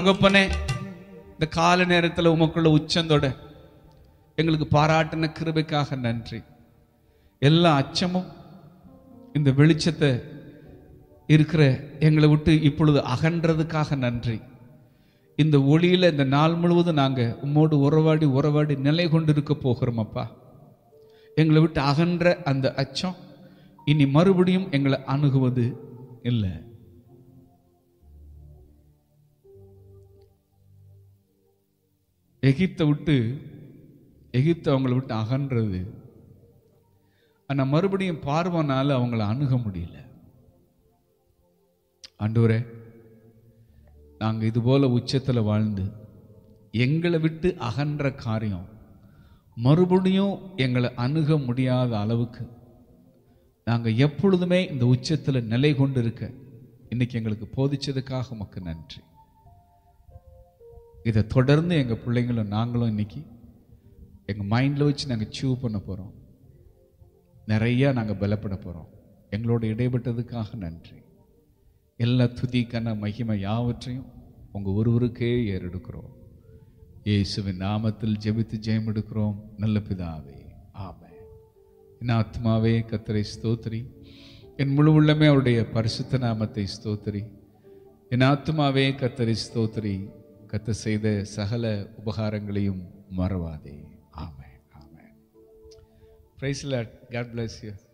தகப்பனே இந்த கால நேரத்தில் உமக்குள்ள உச்சந்தோட எங்களுக்கு பாராட்டின கிருபைக்காக நன்றி எல்லா அச்சமும் இந்த வெளிச்சத்தை இருக்கிற எங்களை விட்டு இப்பொழுது அகன்றதுக்காக நன்றி இந்த ஒளியில இந்த நாள் முழுவதும் நாங்க உம்மோடு உறவாடி உறவாடி நிலை கொண்டு இருக்க போகிறோம் அப்பா எங்களை விட்டு அகன்ற அந்த அச்சம் இனி மறுபடியும் எங்களை அணுகுவது இல்லை எகிப்தை விட்டு எகிப்து அவங்கள விட்டு அகன்றது ஆனா மறுபடியும் பார்வனால அவங்கள அணுக முடியல ஆண்டவரே நாங்க இது போல உச்சத்துல வாழ்ந்து எங்களை விட்டு அகன்ற காரியம் மறுபடியும் எங்களை அணுக முடியாத அளவுக்கு நாங்க எப்பொழுதுமே இந்த உச்சத்துல நிலை கொண்டு இருக்க இன்னைக்கு எங்களுக்கு போதிச்சதுக்காக உமக்கு நன்றி இதை தொடர்ந்து எங்க பிள்ளைங்களும் நாங்களும் இன்னைக்கு எங்க மைண்ட்ல வச்சு நாங்க சூ பண்ண போறோம் நிறைய நாங்க பலப்பட போறோம் எங்களோட இடைப்பட்டதுக்காக நன்றி எல்லா துதிக்கான மகிமை யாவற்றையும் உங்க ஒருவருக்கே ஏறெடுக்கிறோம் இயேசுவின் நாமத்தில் ஜெபித்து ஜெயம் எடுக்கிறோம் நல்ல பிதாவே ஆமென் என் ஆத்மாவே கத்தரை ஸ்தோத்திரி என் முழு உள்ளமே அவருடைய பரிசுத்த நாமத்தை ஸ்தோத்திரி என் ஆத்மாவே கத்தரை ஸ்தோத்திரி கத்த செய்த சகல உபகாரங்களையும் மறவாதே amen amen praise lord god bless you